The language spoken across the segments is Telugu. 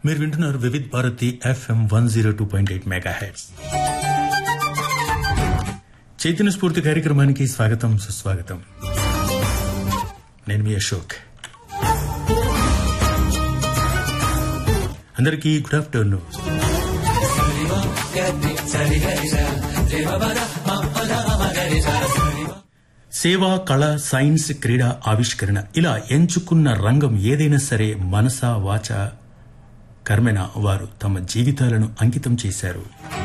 మీరు వింటున్నారు Vividh Bharati FM one zero two point eight megahertz Chaitanya Spoorthi కార్యక్రమానికి స్వాగతం సుస్వాగతం నేను మీ అశోక్ అందరికీ గుడ్ ఆఫ్టర్నూన్ సేవ కళ సైన్స్ క్రీడ ఆవిష్కరణ ఇలా ఎంచుకున్న రంగం ఏదైనా సరే మనస వాచ కర్మెన వారు తమ జీవితాలను అంకితం చేశారు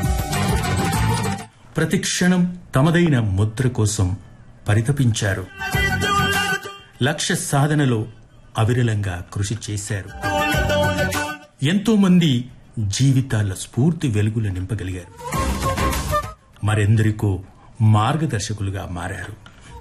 ప్రతి క్షణం తమదైన ముద్ర కోసం పరితపించారు లక్ష్య సాధనలో అవిరలంగా కృషి చేశారు ఎంతో మంది జీవితాల స్ఫూర్తి వెలుగులు నింపగలిగారు మరెందరికో మార్గదర్శకులుగా మారారు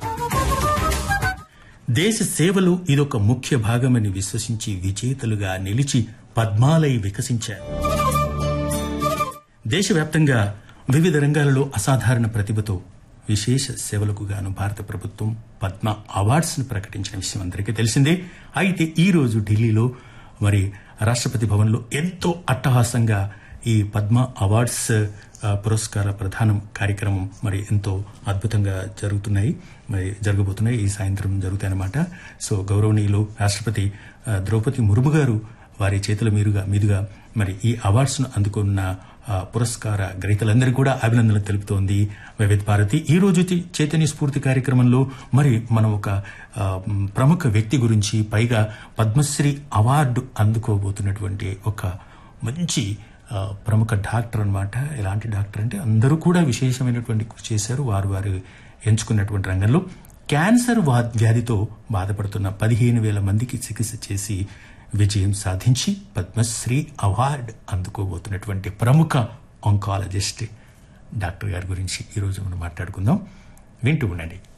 దేశ సేవలో ఇదొక ముఖ్య భాగమని విశ్వసించి విజేతలుగా నిలిచి పద్మాలై వికసించారు దేశవ్యాప్తంగా వివిధ రంగాలలో అసాధారణ ప్రతిభతో విశేష సేవలకు గాను భారత ప్రభుత్వం పద్మ అవార్డ్స్ ను ప్రకటించిన విషయం అందరికీ తెలిసిందే అయితే ఈ రోజు ఢిల్లీలో మరి రాష్ట్రపతి భవన్లో ఎంతో అట్టహాసంగా ఈ పద్మ అవార్డ్స్ ఆ, పురస్కార ప్రధానం కార్యక్రమం మరి ఎంతో అద్భుతంగా జరుగుతున్నాయి మరి జరగబోతున్నాయి ఈ సాయంత్రం జరుగుతాయన్నమాట సో గౌరవనీయులు రాష్ట్రపతి ఆ, ద్రౌపది ముర్ము గారు వారి చేతుల మీదుగా మీదుగా మరి ఈ అవార్డ్స్ ను అందుకున్న ఆ, పురస్కార గ్రహీతలందరికీ కూడా అభినందనలు తెలుపుతోంది వివిధ భారతి ఈ రోజు చి- చైతన్య స్ఫూర్తి కార్యక్రమంలో మరి మనం ఒక ఆ, మ్, ప్రముఖ వ్యక్తి గురించి పైగా పద్మశ్రీ అవార్డు అందుకోబోతున్నటువంటి ఒక మంచి ఆ, ప్రముఖ డాక్టర్ అన్నమాట ఎలాంటి డాక్టర్ అంటే అందరూ కూడా విశేషమైనటువంటి కృషి చేశారు వారు వారు ఎంచుకున్నటువంటి రంగంలో క్యాన్సర్ వా- వ్యాధితో బాధపడుతున్న పదిహేను వేల మందికి చికిత్స చేసి విజయం సాధించి పద్మశ్రీ అవార్డు అందుకోబోతున్నటువంటి ప్రముఖ ఆంకాలజిస్ట్ డాక్టర్ గారి గురించి ఈరోజు మనం మాట్లాడుకుందాం వింటూ ఉండండి